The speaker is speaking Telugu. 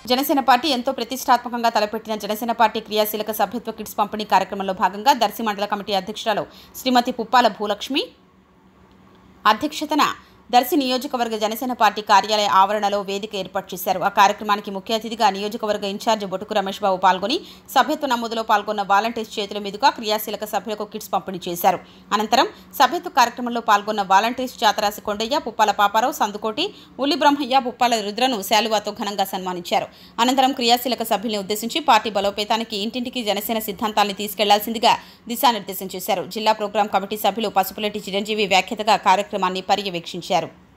జనసేన పార్టీ ఎంతో ప్రతిష్టాత్మకంగా తలపెట్టిన జనసేన పార్టీ క్రియాశీలక సభ్యత్వ కిట్స్ పంపిణీ కార్యక్రమంలో భాగంగా దర్శి మండల కమిటీ అధ్యక్షురాలు శ్రీమతి పుప్పాల భూలక్ష్మి అధ్యక్షతన దర్శి నియోజకవర్గ జనసేన పార్టీ కార్యాలయ ఆవరణలో వేదిక ఏర్పాటు చేశారు ఆ కార్యక్రమానికి ముఖ్య అతిథిగా నియోజకవర్గ ఇన్ఛార్జ్ బొటుకు రమేష్ బాబు పాల్గొని సభ్యత్వ నమోదులో పాల్గొన్న వాలంటీర్స్ చేతుల మీదుగా క్రియాశీలక సభ్యులకు కిట్స్ పంపిణీ చేశారు అనంతరం సభ్యత్వ కార్యక్రమంలో పాల్గొన్న వాలంటీర్స్ జాతరాసి కొండయ్య పుప్పాల పాపారావు సందుకోటి ఉల్లి బ్రహ్మయ్య పుప్పాల రుద్రను శాలువాతో ఘనంగా సన్మానించారు అనంతరం క్రియాశీలక సభ్యుల్ని ఉద్దేశించి పార్టీ బలోపేతానికి ఇంటింటికి జనసేన సిద్ధాంతాల్ని తీసుకెళ్లాల్సిందిగా దిశానిర్దేశం చేశారు జిల్లా ప్రోగ్రాం కమిటీ సభ్యులు పసుపులెట్టి చిరంజీవి వ్యాఖ్యతగా కార్యక్రమాన్ని పర్యవేక్షించారు